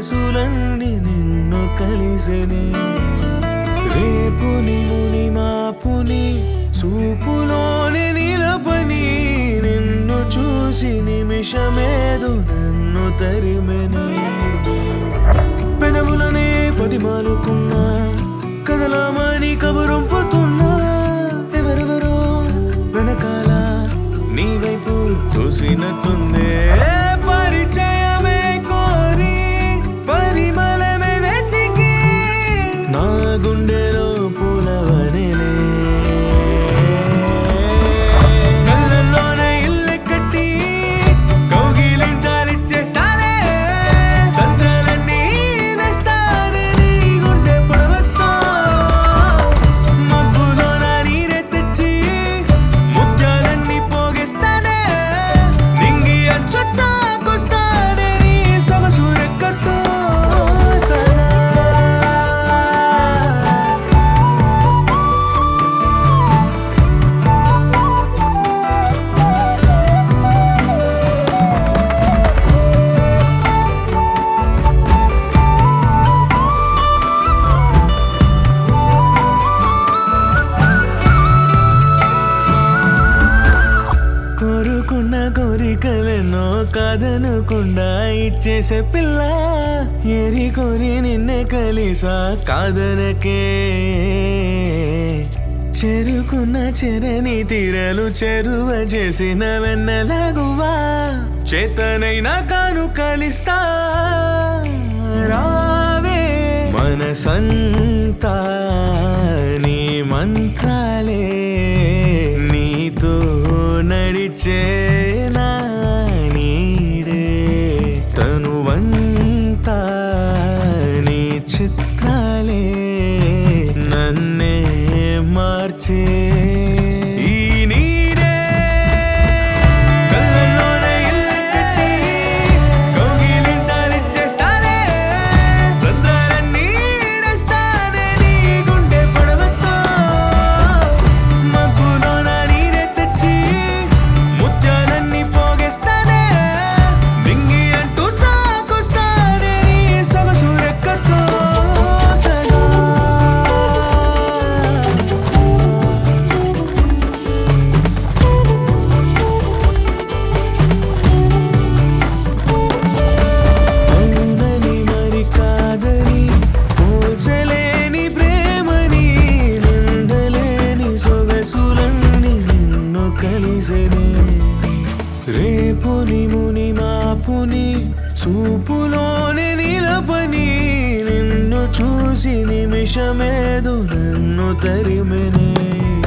సొగసులన్నీ నిన్ను కలిసెనే రేపుని ముని మాపుని చూపులోని నిలపని నిన్ను చూసి నిమిషమేదు నన్ను తరిమెని పెదవులనే పదిమాలుకున్నా కదలామని కబురంపుతున్నా ఎవరెవరో వెనకాల నీ వైపు తోసినట్టుందే పరిచయమే కోరి పరిమళమే వెతికి నా గుండెలో పూలవనిలే కళ్ళల్లోనే ఇల్లు కట్టి కౌగిలింటాలిచ్చేస్తానే తంత్రాలన్నీ నేస్తానే నీ గుండె పొడవతో మబ్బులోన నీరే తెచ్చి ముత్యాలన్నీ పోగిస్తానే నింగి అంచుతాకొస్తానే నీ సొగసు రెక్కతో సదా కోరుకున్న కోరికలెన్నో కాదనకుండా ఇచ్చేసే పిల్ల ఏరి కోరి నిన్నే కలిసా కాదనకే చెరుకున్న చెరని తీరలు చెరువ చేసిన వెన్నెలగువా చేతనైనా కాను కలిస్తా రావే మనసంతా నీ మంత్రాలే నీతో నడిచే నా నీడే తనువంతా నీ చిత్రాలే నన్నే మార్చే ఈ నీడే కళ్ళల్లోనే ఇల్లు కట్టి కౌగిలింతాలిచ్చేస్తానే రంధ్రాలన్నీ ఈడేస్తానే నీ గుండె పొడవతో మబ్బులోన నీరే తెచ్చి ముత్యాలన్నీ పోగేస్తానే మింగి అంటూ తాకొస్తానే నీ సొగసు రెక్కతో సదా అవునని మరి కాదని పోల్చలేని ప్రేమని నిండలేని సొగసులన్నీ నిన్ను కలిసెనే రేపుని ముని మాపుని చూపులోని నిలపని నిన్ను చూసి నిమిషమేదు నన్ను తరిమెనే